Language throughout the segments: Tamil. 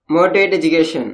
Motivate Education.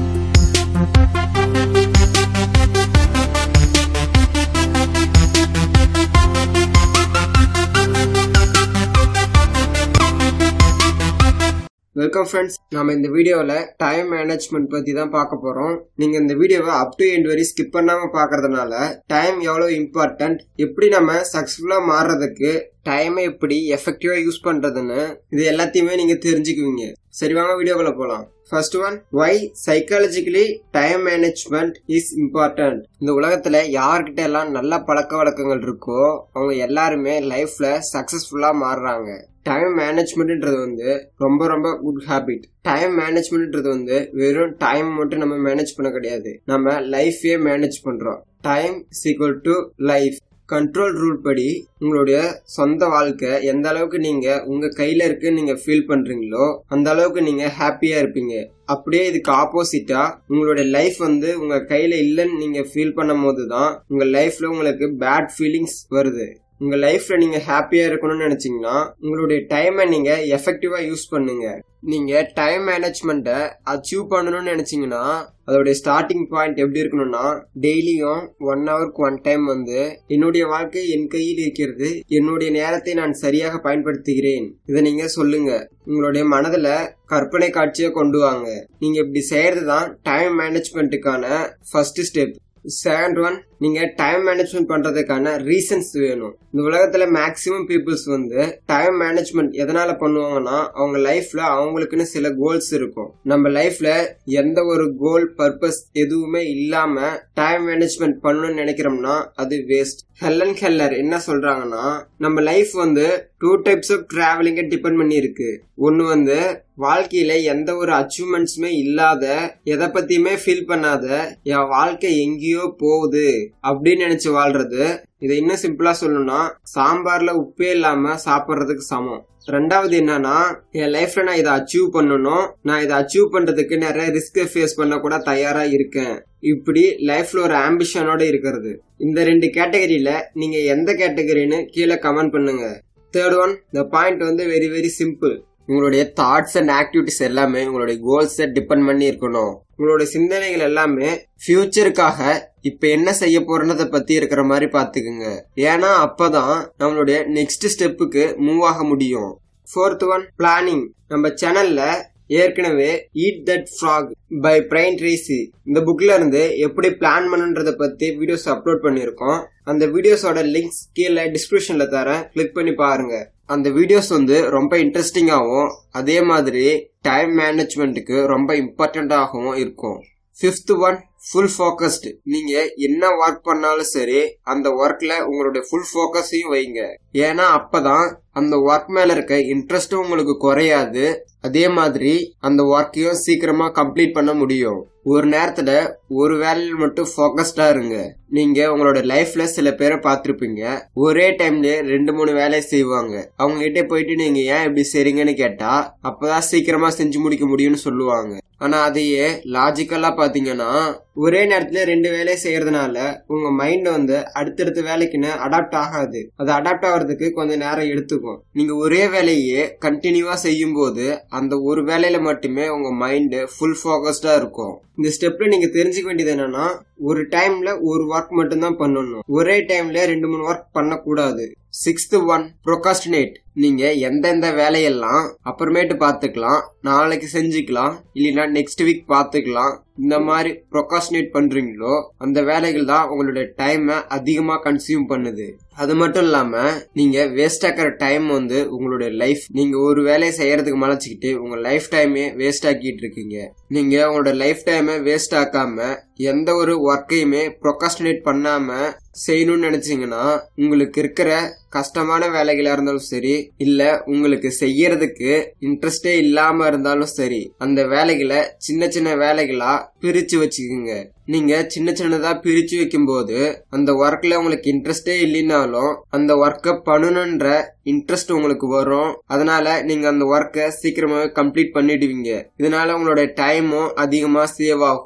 வெல்கம் ஃப்ரெண்ட்ஸ் நம்ம இந்த வீடியோவில் டைம் மேனேஜ்மெண்ட் பற்றி தான் பார்க்க போகிறோம் நீங்கள் இந்த வீடியோவை அப் டு எண்ட் வரை ஸ்கிப் பண்ணாமல் பார்க்கறதுனால டைம் எவ்வளோ இம்பார்ட்டன்ட் எப்படி நம்ம சக்ஸஸ்ஃபுல்லாக மாறுறதுக்கு டைமை எப்படி எஃபெக்டிவாக யூஸ் பண்ணுறதுன்னு இது எல்லாத்தையுமே நீங்கள் தெரிஞ்சுக்குவீங்க சரி வாங்க வீடியோக்குள்ள போகலாம் first one why psychologically time management is important இந்த உலகத்துல யார்கிட்ட எல்லாம் நல்ல பழக்க வழக்கங்கள் இருக்கோ அவங்க எல்லாருமே லைஃப்ல சக்சஸ்ஃபுல்லா மாறுறாங்க டைம் மேனேஜ்மெண்ட்ன்றது வந்து ரொம்ப ரொம்ப குட் ஹேபிட் டைம் மேனேஜ்மெண்ட்ன்றது வந்து வெறும் டைம் மட்டும் நம்ம மேனேஜ் பண்ண கிடையாது நம்ம லைஃபே மேனேஜ் பண்றோம் time sequel to life control rule படி உங்களுடைய சொந்த வாழ்க்கை எந்த அளவுக்கு நீங்க உங்க கையில இருக்கு நீங்க ஃபீல் பண்றீங்களோ அந்த அளவுக்கு நீங்க ஹாப்பியா இருப்பீங்க அப்படியே இதுக்கு ஆப்போசிட்டா உங்களுடைய லைஃப் வந்து உங்க கையில இல்லைன்னு நீங்க ஃபீல் பண்ணும் போது தான் உங்க லைஃப்ல உங்களுக்கு பேட் ஃபீலிங்ஸ் வருது உங்க லைஃப்ல நீங்க ஹாப்பியா இருக்கணும்னு நினைச்சீங்கன்னா உங்களுடைய டைமை நீங்க எஃபெக்டிவா யூஸ் பண்ணுங்க நீங்க டைம் மேனேஜ்மெண்ட்டை அச்சீவ் பண்ணணும்னு நினைச்சீங்கன்னா அதோடைய ஸ்டார்டிங் பாயிண்ட் எப்படி இருக்கணும்னா டெய்லியும் ஒன் ஹவருக்கு ஒன் டைம் வந்து என்னுடைய வாழ்க்கை என் கையில் இருக்கிறது என்னுடைய நேரத்தை நான் சரியாக பயன்படுத்துகிறேன் இதை நீங்க சொல்லுங்க உங்களுடைய மனதுல கற்பனை காட்சியை கொண்டு வாங்க நீங்க இப்படி செய்யறது தான் டைம் மேனேஜ்மெண்ட்டுக்கான ஃபர்ஸ்ட் ஸ்டெப் செகண்ட் ஒன் நீங்க டைம் மேனேஜ்மெண்ட் பண்றதுக்கான ரீசன்ஸ் வேணும் இந்த உலகத்துல மேக்சிமம் பீப்புள்ஸ் வந்து டைம் மேனேஜ்மெண்ட் எதனால பண்ணுவாங்கன்னா அவங்க லைஃப்ல அவங்களுக்குன்னு சில கோல்ஸ் இருக்கும் நம்ம லைஃப்ல எந்த ஒரு கோல் பர்பஸ் எதுவுமே இல்லாம டைம் மேனேஜ்மெண்ட் பண்ணணும்னு நினைக்கிறோம்னா அது வேஸ்ட் ஹெல்லன் ஹெல்லர் என்ன சொல்றாங்கன்னா நம்ம லைஃப் வந்து டூ டைப்ஸ் ஆஃப் டிராவலிங்க டிபெண்ட் பண்ணி இருக்கு ஒன்னு வந்து வாழ்க்கையில எந்த ஒரு அச்சீவ்மெண்ட்ஸுமே இல்லாத எதை பத்தியுமே ஃபீல் பண்ணாத என் வாழ்க்கை எங்கேயோ போகுது அப்படின்னு நினைச்சு வாழ்றது இதை இன்னும் சிம்பிளா சொல்லணும்னா சாம்பார்ல உப்பே இல்லாம சாப்பிட்றதுக்கு சமம் ரெண்டாவது என்னன்னா என் லைஃப்ல நான் இதை அச்சீவ் பண்ணணும் நான் இதை அச்சீவ் பண்றதுக்கு நிறைய ரிஸ்க் ஃபேஸ் பண்ண கூட தயாரா இருக்கேன் இப்படி லைஃப்ல ஒரு ஆம்பிஷனோட இருக்கிறது இந்த ரெண்டு கேட்டகரியில நீங்க எந்த கேட்டகரின்னு கீழே கமெண்ட் பண்ணுங்க தேர்ட் ஒன் இந்த பாயிண்ட் வந்து வெரி வெரி சிம்பிள் உங்களுடைய தாட்ஸ் அண்ட் ஆக்டிவிட்டிஸ் எல்லாமே உங்களுடைய கோல்ஸை டிபெண்ட் பண்ணி இருக்கணும் உங்களுடைய சிந்தனைகள் எல்லாமே ஃபியூச்சருக்காக இப்ப என்ன செய்ய போறதை பத்தி இருக்கிற மாதிரி பாத்துக்குங்க ஏன்னா அப்பதான் நம்மளுடைய நெக்ஸ்ட் ஸ்டெப்புக்கு மூவ் ஆக முடியும் ஃபோர்த் ஒன் பிளானிங் நம்ம சேனல்ல ஏற்கனவே eat that frog by Brian Tracy இந்த புக்ல இருந்து எப்படி பிளான் பண்ணுன்றத பத்தி வீடியோஸ் அப்லோட் பண்ணிருக்கோம் அந்த வீடியோஸோட லிங்க்ஸ் கீழே டிஸ்கிரிப்ஷன்ல தரேன் கிளிக் பண்ணி பாருங்க அந்த வீடியோஸ் வந்து ரொம்ப இன்ட்ரெஸ்டிங்காகவும் அதே மாதிரி டைம் மேனேஜ்மெண்ட்டுக்கு ரொம்ப இம்பார்ட்டண்ட்டாகவும் இருக்கும் ஃபிஃப்த் ஒன் ஃபுல் ஃபோக்கஸ்டு நீங்க என்ன ஒர்க் பண்ணாலும் சரி அந்த ஒர்க்ல உங்களுடைய ஃபுல் ஃபோக்கஸையும் வைங்க ஏன்னா அப்பதான் அந்த ஒர்க் மேல இருக்க இன்ட்ரெஸ்டும் உங்களுக்கு குறையாது அதே மாதிரி அந்த ஒர்க்கையும் சீக்கிரமா கம்ப்ளீட் பண்ண முடியும் ஒரு நேரத்துல ஒரு வேலையில் மட்டும் ஃபோக்கஸ்டா இருங்க நீங்க உங்களோட லைஃப்ல சில பேரை பார்த்திருப்பீங்க ஒரே டைம்ல ரெண்டு மூணு வேலையை செய்வாங்க அவங்க கிட்ட போயிட்டு நீங்க ஏன் இப்படி செய்றீங்கன்னு கேட்டா அப்பதான் சீக்கிரமா செஞ்சு முடிக்க முடியும்னு சொல்லுவாங்க ஆனா அதையே லாஜிக்கலா பாத்தீங்கன்னா ஒரே நேரத்துல ரெண்டு வேலையை செய்யறதுனால உங்க மைண்ட் வந்து அடுத்தடுத்த வேலைக்குன்னு அடாப்ட் ஆகாது அது அடாப்ட் ஆகிறதுக்கு கொஞ்சம் நேரம் எடுத்துக்கும் நீங்க ஒரே வேலையே கண்டினியூவா செய்யும் போது அந்த ஒரு வேலையில மட்டுமே உங்க மைண்ட் ஃபுல் ஃபோக்கஸ்டா இருக்கும் இந்த ஸ்டெப்ல நீங்க தெரிஞ்சுக்க வேண்டியது என்னன்னா ஒரு டைம்ல ஒரு ஒர்க் மட்டும் தான் பண்ணணும் ஒரே டைம்ல ரெண்டு மூணு ஒர்க் பண்ணக்கூடாது சிக்ஸ்த் ஒன் ப்ரொகாஸ்டினேட் நீங்க எந்தெந்த வேலையெல்லாம் அப்புறமேட்டு பாத்துக்கலாம் நாளைக்கு செஞ்சுக்கலாம் இல்லைன்னா நெக்ஸ்ட் வீக் பாத்துக்கலாம் இந்த மாதிரி ப்ரொகாஸ்டினேட் பண்றீங்களோ அந்த வேலைகள் தான் உங்களுடைய டைமை அதிகமா கன்சியூம் பண்ணுது அது மட்டும் இல்லாம நீங்க வேஸ்ட் ஆக்கிற டைம் வந்து உங்களுடைய லைஃப் நீங்க ஒரு வேலையை செய்யறதுக்கு மலைச்சுக்கிட்டு உங்க லைஃப் டைமே வேஸ்ட் ஆக்கிட்டு இருக்கீங்க நீங்க உங்களோட லைஃப் டைமை வேஸ்ட் ஆக்காம எந்த ஒரு ஒர்க்கையுமே ப்ரொகாஸ்டினேட் பண்ணாம செய்யணும்னு நினைச்சீங்கன்னா உங்களுக்கு இருக்கிற கஷ்டமான வேலைகளா இருந்தாலும் சரி இல்ல உங்களுக்கு செய்யறதுக்கு இன்ட்ரெஸ்டே இல்லாம இருந்தாலும் சரி அந்த வேலைகளை சின்ன சின்ன வேலைகளா பிரிச்சு வச்சுக்கோங்க நீங்க சின்ன சின்னதா பிரிச்சு வைக்கும் போது அந்த ஒர்க்ல உங்களுக்கு இன்ட்ரெஸ்டே இல்லைனாலும் அந்த ஒர்க்கை பண்ணணுன்ற இன்ட்ரெஸ்ட் உங்களுக்கு வரும் அதனால நீங்க அந்த ஒர்க்கை சீக்கிரமாவே கம்ப்ளீட் பண்ணிடுவீங்க இதனால உங்களோட டைமும் அதிகமா சேவ் ஆகும்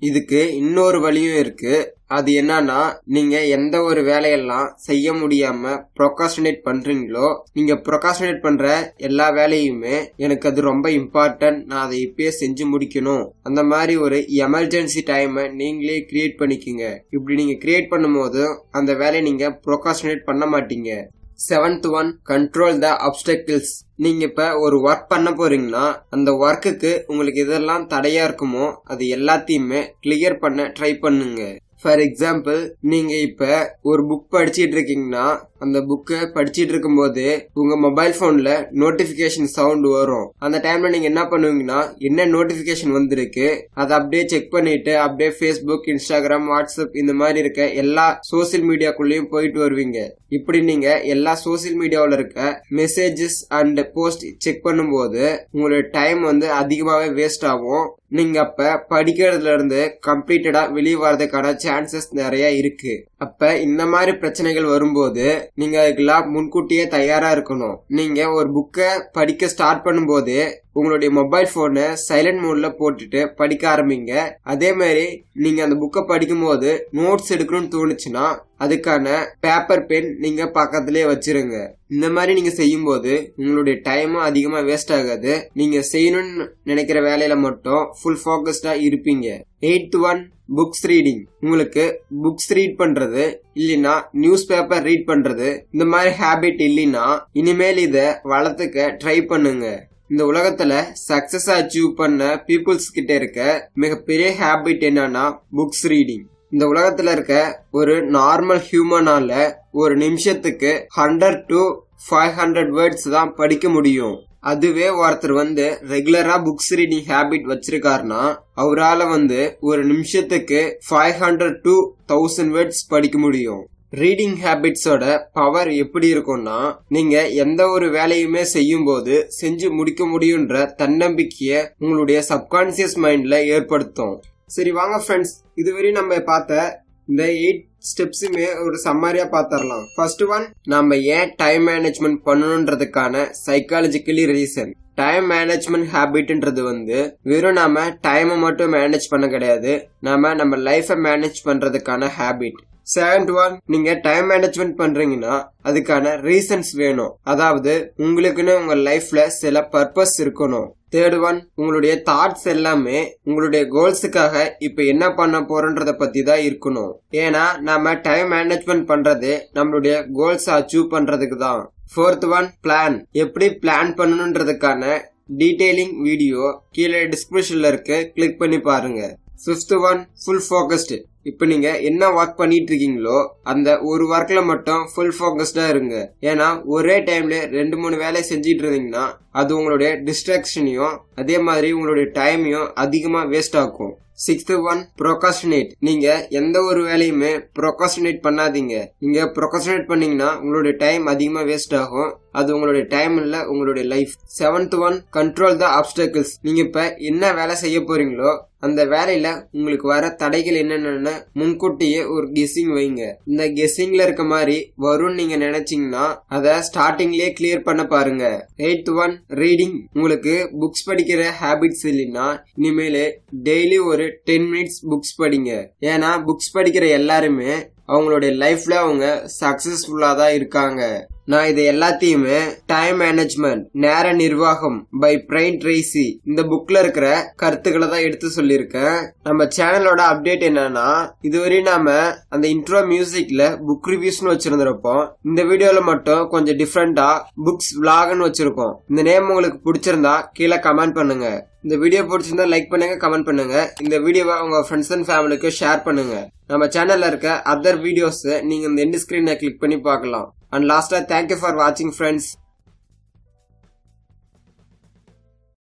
இதுக்கு இன்னொரு வழியும் இருக்கு அது என்னன்னா நீங்க எந்த ஒரு வேலையெல்லாம் செய்ய முடியாம ப்ரொகாஸ்டினேட் பண்றீங்களோ நீங்க ப்ரொகாஸ்டினேட் பண்ற எல்லா வேலையுமே எனக்கு அது ரொம்ப இம்பார்ட்டன்ட் நான் அதை இப்பயே செஞ்சு முடிக்கணும் அந்த மாதிரி ஒரு எமர்ஜென்சி டைமை நீங்களே கிரியேட் பண்ணிக்கோங்க இப்படி நீங்க கிரியேட் பண்ணும்போது அந்த வேலையை நீங்க ப்ரொகாஸ்டினேட் பண்ண மாட்டீங்க seventh one control the obstacles நீங்க இப்ப ஒரு ஒர்க் பண்ண போறீங்கன்னா அந்த ஒர்க்குக்கு உங்களுக்கு இதெல்லாம் தடையா இருக்குமோ அது எல்லாத்தையுமே கிளியர் பண்ண ட்ரை பண்ணுங்க ஃபார் எக்ஸாம்பிள் நீங்க இப்ப ஒரு புக் படிச்சிட்டு இருக்கீங்கன்னா அந்த புக்கை படிச்சிட்டு இருக்கும்போது உங்க மொபைல் போன்ல நோட்டிபிகேஷன் சவுண்ட் வரும் அந்த டைம்ல நீங்க என்ன பண்ணுவீங்கன்னா என்ன நோட்டிபிகேஷன் வந்திருக்கு அதை அப்படியே செக் பண்ணிட்டு அப்படியே ஃபேஸ்புக் இன்ஸ்டாகிராம் வாட்ஸ்அப் இந்த மாதிரி இருக்க எல்லா சோசியல் மீடியாக்குள்ளேயும் போயிட்டு வருவீங்க இப்படி நீங்க எல்லா சோசியல் மீடியாவில் இருக்க மெசேஜஸ் அண்ட் போஸ்ட் செக் பண்ணும்போது உங்களோட டைம் வந்து அதிகமாகவே வேஸ்ட் ஆகும் நீங்க அப்ப படிக்கிறதுல இருந்து கம்ப்ளீட்டடா வெளியே வர்றதுக்கான சான்சஸ் நிறைய இருக்கு அப்ப இந்த மாதிரி பிரச்சனைகள் வரும்போது நீங்க அதுக்கெல்லாம் முன்கூட்டியே தயாரா இருக்கணும் நீங்க ஒரு புக்கை படிக்க ஸ்டார்ட் பண்ணும்போது உங்களுடைய மொபைல் போனை சைலண்ட் மோட்ல போட்டுட்டு படிக்க ஆரம்பிங்க அதே மாதிரி நீங்க அந்த புக்கை படிக்கும் போது நோட்ஸ் எடுக்கணும்னு தோணுச்சுன்னா அதுக்கான பேப்பர் பென் நீங்க பக்கத்திலே வச்சிருங்க இந்த மாதிரி நீங்க செய்யும் போது உங்களுடைய டைமும் அதிகமா வேஸ்ட் ஆகாது நீங்க செய்யணும்னு நினைக்கிற வேலையில மட்டும் ஃபுல் ஃபோக்கஸ்டா இருப்பீங்க எயித் ஒன் புக்ஸ் ரீடிங் உங்களுக்கு புக்ஸ் ரீட் பண்றது இல்லைன்னா நியூஸ் பேப்பர் ரீட் பண்றது இந்த மாதிரி ஹேபிட் இல்லைன்னா இனிமேல் இத வளர்த்துக்க ட்ரை பண்ணுங்க இந்த உலகத்துல சக்சஸ் அச்சீவ் பண்ண பீப்புள்ஸ் கிட்ட இருக்க மிகப்பெரிய ஹேபிட் என்னன்னா புக்ஸ் ரீடிங் இந்த உலகத்துல இருக்க ஒரு நார்மல் ஹியூமனால ஒரு நிமிஷத்துக்கு hundred to five hundred words தான் படிக்க முடியும் அதுவே ஒருத்தர் வந்து ரெகுலரா புக்ஸ் ரீடிங் ஹேபிட் வச்சிருக்காருன்னா அவரால வந்து ஒரு நிமிஷத்துக்கு five hundred to thousand words படிக்க முடியும் ரீடிங் ஹேபிட்ஸோட பவர் எப்படி இருக்கும்னா நீங்க எந்த ஒரு வேலையுமே செய்யும் போது செஞ்சு முடிக்க முடியுன்ற தன்னம்பிக்கைய உங்களுடைய சப்கான்சியஸ் மைண்ட்ல ஏற்படுத்தும் சரி வாங்க ஃப்ரெண்ட்ஸ் இதுவரை நம்ம பார்த்த இந்த எயிட் ஸ்டெப்ஸுமே ஒரு சம்மாரியா பாத்திரலாம் ஃபர்ஸ்ட் ஒன் நம்ம ஏன் டைம் மேனேஜ்மெண்ட் பண்ணணுன்றதுக்கான சைக்காலஜிக்கலி ரீசன் டைம் மேனேஜ்மெண்ட் ஹேபிட்ன்றது வந்து வெறும் நாம டைமை மட்டும் மேனேஜ் பண்ண கிடையாது நாம நம்ம லைஃபை மேனேஜ் பண்றதுக்கான ஹேபிட் செகண்ட் ஒன் நீங்க டைம் மேனேஜ்மெண்ட் பண்றீங்கன்னா அதுக்கான ரீசன்ஸ் வேணும் அதாவது உங்களுக்குன்னு உங்க லைஃப்ல சில பர்பஸ் இருக்கணும் தேர்ட் ஒன் உங்களுடைய தாட்ஸ் எல்லாமே உங்களுடைய கோல்ஸுக்காக இப்ப என்ன பண்ண போறோன்றத பத்தி தான் இருக்கணும் ஏன்னா நாம டைம் மேனேஜ்மெண்ட் பண்றது நம்மளுடைய கோல்ஸ் அச்சீவ் பண்றதுக்கு தான் ஃபோர்த் ஒன் பிளான் எப்படி பிளான் பண்ணணுன்றதுக்கான டீடைலிங் வீடியோ கீழே டிஸ்கிரிப்ஷன்ல இருக்கு கிளிக் பண்ணி பாருங்க ஃபிஃப்த் ஒன் ஃபுல் ஃபோக்கஸ்டு இப்போ நீங்க என்ன ஒர்க் பண்ணிட்டு இருக்கீங்களோ அந்த ஒரு ஒர்க்ல மட்டும் ஃபுல் ஃபோக்கஸ்டா இருங்க ஏன்னா ஒரே டைம்ல ரெண்டு மூணு வேலையை செஞ்சிட்டு இருந்தீங்கன்னா அது உங்களுடைய டிஸ்ட்ராக்ஷனையும் அதே மாதிரி உங்களுடைய டைமையும் அதிகமா வேஸ்ட் ஆக்கும் சிக்ஸ்த் ஒன் ப்ரொகாஸ்டினேட் நீங்க எந்த ஒரு வேலையுமே ப்ரொகாஸ்டினேட் பண்ணாதீங்க நீங்க ப்ரொகாஸ்டினேட் பண்ணீங்கன்னா உங்களுடைய டைம் அதிகமா வேஸ்ட் ஆகும் அது உங்களுடைய டைம் இல்ல உங்களுடைய life seventh one control the obstacles நீங்க இப்ப என்ன வேலை செய்ய போறீங்களோ அந்த வேலையில உங்களுக்கு வர தடைகள் என்னென்னு முன்கூட்டியே ஒரு கெஸ்ஸிங் வைங்க இந்த கெஸ்ஸிங்ல இருக்க மாதிரி வரும்னு நீங்க நினைச்சீங்கன்னா அதை ஸ்டார்டிங்லயே கிளியர் பண்ண பாருங்க எயித் ஒன் ரீடிங் உங்களுக்கு புக்ஸ் படிக்கிற ஹேபிட்ஸ் இல்லைன்னா இனிமேல் டெய்லி ஒரு டென் மினிட்ஸ் புக்ஸ் படிங்க ஏன்னா புக்ஸ் படிக்கிற எல்லாருமே அவங்களுடைய லைஃப்ல அவங்க சக்சஸ்ஃபுல்லா தான் இருக்காங்க நான் இது எல்லாத்தையுமே டைம் மேனேஜ்மெண்ட் நேர நிர்வாகம் பை பிரைன் ட்ரேசி இந்த புக்ல இருக்கிற கருத்துக்களை தான் எடுத்து சொல்லியிருக்கேன் நம்ம சேனலோட அப்டேட் என்னன்னா இதுவரை நாம அந்த இன்ட்ரோ மியூசிக்ல புக் ரிவ்யூஸ்னு வச்சிருந்திருப்போம் இந்த வீடியோல மட்டும் கொஞ்சம் டிஃப்ரெண்டா புக்ஸ் விளாக்னு வச்சிருக்கோம் இந்த நேம் உங்களுக்கு பிடிச்சிருந்தா கீழே கமெண்ட் பண்ணுங்க இந்த வீடியோ பிடிச்சிருந்தா லைக் பண்ணுங்க கமெண்ட் பண்ணுங்க இந்த வீடியோவை உங்க ஃப்ரெண்ட்ஸ் அண்ட் ஃபேமிலிக்கு ஷேர் பண்ணுங்க நம்ம சேனல்ல இருக்க அதர் வீடியோஸ் நீங்க இந்த எண்ட் ஸ்கிரீனை கிளிக் பண்ணி பார்க்கலாம் அண்ட் லாஸ்டா தேங்க்யூ ஃபார் வாட்சிங் ஃப்ரெண்ட்ஸ்